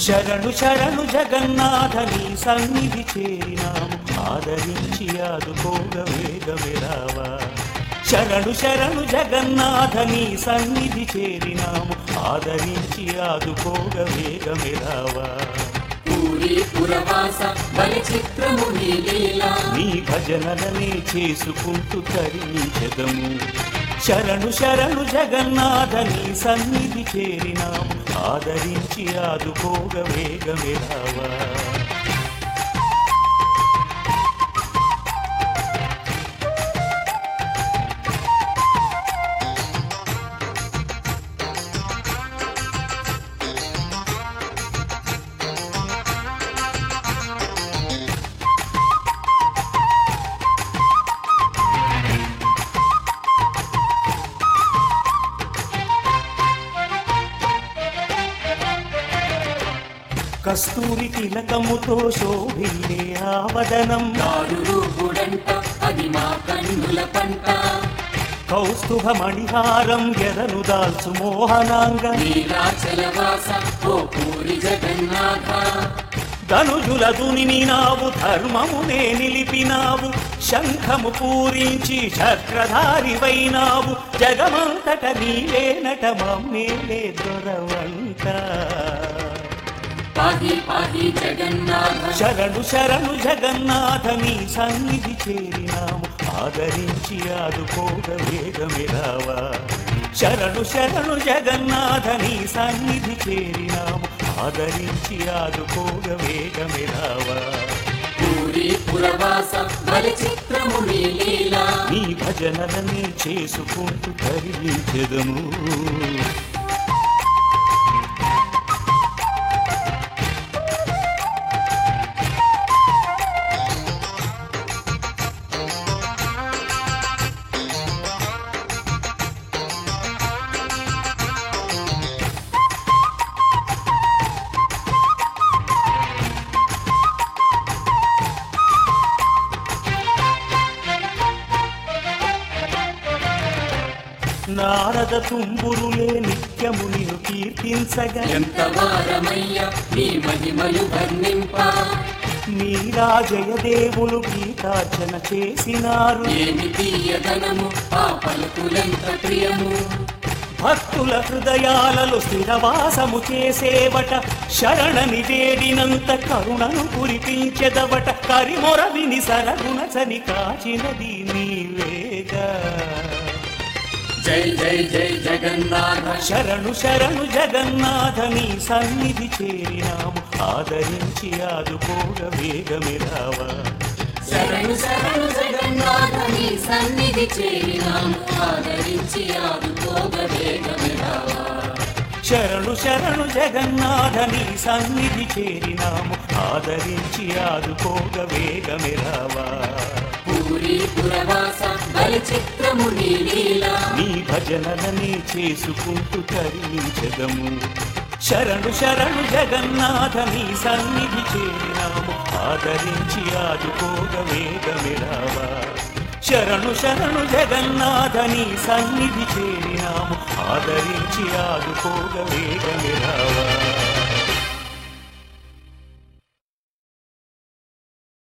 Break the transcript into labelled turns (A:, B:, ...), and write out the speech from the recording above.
A: శరణు శరణు జగన్నాథ నీ సన్నిధి చేరినాము ఆదరించి ఆదుకోగ వేగమే రావా శరణు శరణు జగన్నాథ నీ సన్నిధి చేరినాము ఆదరించి ఆదుకోగ వేగమే రావా
B: పూరి పురవాస బలి చిత్రము నీ లీలా
A: నీ భజనలనే చేసుకుంటూ తరించెదము శరణు శరణు జగన్నాథ నీ సన్నిధి చేరినాము ఆదరించి ఆదుకోగ వేగమే రావా కస్తూరి తిలకముతో శోభిల్లే ఆవదనం
B: నాడు రూపుడంట అది మా కన్నుల పంట
A: కౌస్తుభ మణిహారం ఎదను దాల్చు మోహనాంగ
B: నీలాచల వాస ఓ పూరి జగన్నాథ
A: ధనుజుల దునిని నావు ధర్మమునే నిలిపినావు శంఖము పూరించి చక్రధారివైనావు జగమంతట నీవేనట మమ్మేలే దొరవంట
B: పాహి పాహి జగన్నాథ
A: శరణు శరణు జగన్నాథ నీ సన్నిధి చేరినాము ఆదరించి ఆదుకోగ వేగమే రావా శరణు శరణు జగన్నాథ నీ సన్నిధి చేరినాము ఆదరించి ఆదుకోగ వేగమే రావా
B: పూరి పురవాస బలి చిత్రము నీ లీలా
A: నీ భజనలనే చేసుకుంటూ తరించెదము నారద తుంబురులే నిత్యము నిన్ను కీర్తించగా
B: ఎంత వారమయ్య నీ మహిమలు వర్ణింప
A: మీరా జయదేవులు గీతార్చన చేసినారు
B: ఏమి తీయదనము ఆ పలుకులెంత ప్రియము
A: భక్తుల హృదయాలలో స్థిరవాసము చేసేవట శరణని వేడినంత కరుణను కురిపించెదవట కరిమొర విని సరగుణచని కాచినది నీవేగా
B: జై జై జై జగన్నాథ
A: శరణు శరణు జగన్నాథ నీ సన్నిధి చేరినాము ఆదరించి ఆదుకోగ వేగమే రావా
B: శరణు శరణు జగన్నాథ నీ సన్నిధి చేరినాము ఆదరించి ఆదుకోగ వేగమే రావా
A: శరణు శరణు జగన్నాథ నీ సన్నిధి చేరినాము ఆదరించి ఆదుకోగ వేగమే రావా
B: పూరి పురవాస బలి చిత్రము నీ లీలా
A: నీ భజనలనే చేసుకుంటూ తరించదము శరణు శరణు జగన్నాథ నీ సన్నిధి చేరినాము ఆదరించి ఆదుకోగ వేగమే రావా శరణు శరణు జగన్నాథ నీ సన్నిధి చేరినాము ఆదరించి ఆదుకోగ వేగమే రావా